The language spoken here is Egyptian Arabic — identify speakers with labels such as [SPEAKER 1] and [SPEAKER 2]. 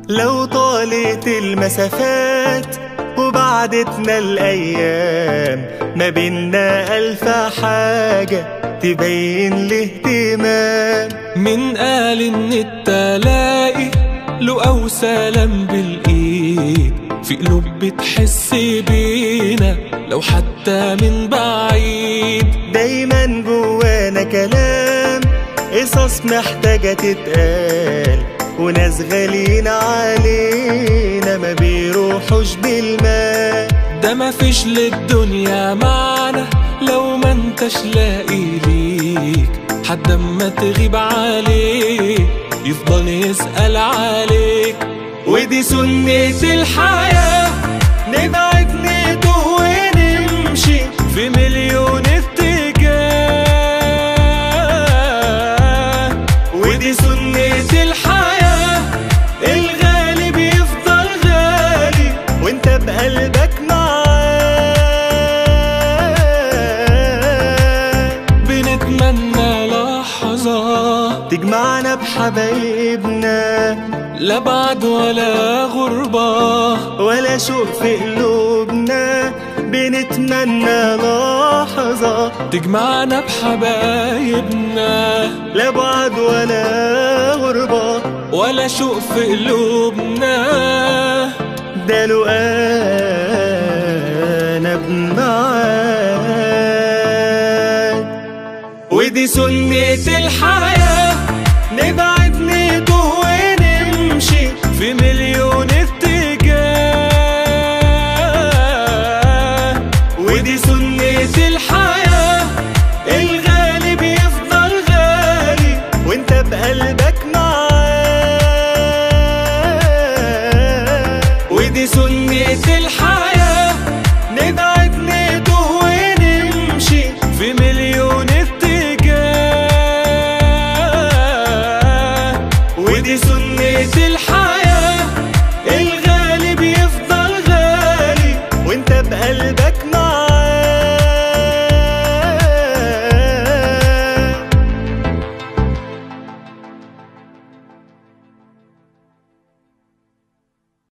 [SPEAKER 1] لو طالت المسافات وبعدتنا الأيام ما بينا ألف حاجة تبين الاهتمام
[SPEAKER 2] من قال ان التلاقي له او سلام بالايد في قلوب بتحس بينا لو حتى من بعيد
[SPEAKER 1] دايما جوانا كلام قصص محتاجة تتقال وناس غاليين علينا ما بيروحوش بالمال
[SPEAKER 2] ده مفيش للدنيا معنى لو ما انتش لاقي ليك حد اما تغيب عليه يفضل يسأل عليك
[SPEAKER 1] ودي سنة الحياة نبعد نتوه ونمشي
[SPEAKER 2] في مليون اتجاه
[SPEAKER 1] ودي سنة الحياة الغالي بيفضل غالي وانت بقلبك معاه
[SPEAKER 2] بنتمنى لحظة
[SPEAKER 1] تجمعنا بحبايبنا
[SPEAKER 2] لا بعد ولا غربة
[SPEAKER 1] ولا شوق في قلوبنا بنتمنى لحظة
[SPEAKER 2] تجمعنا بحبايبنا
[SPEAKER 1] لا بعد ولا غربة
[SPEAKER 2] ولا شوق في قلوبنا
[SPEAKER 1] ده لو انا بمعاد ودي سنة الحياة نبعد نتوه ونمشي
[SPEAKER 2] في مليون اتجاه
[SPEAKER 1] ودي سنة الحياة الغالي بيفضل غالي وانت بقلبك معاه ودي سنة الحياة نبعد نتوه ونمشي
[SPEAKER 2] في مليون اتجاه
[SPEAKER 1] ودي سنة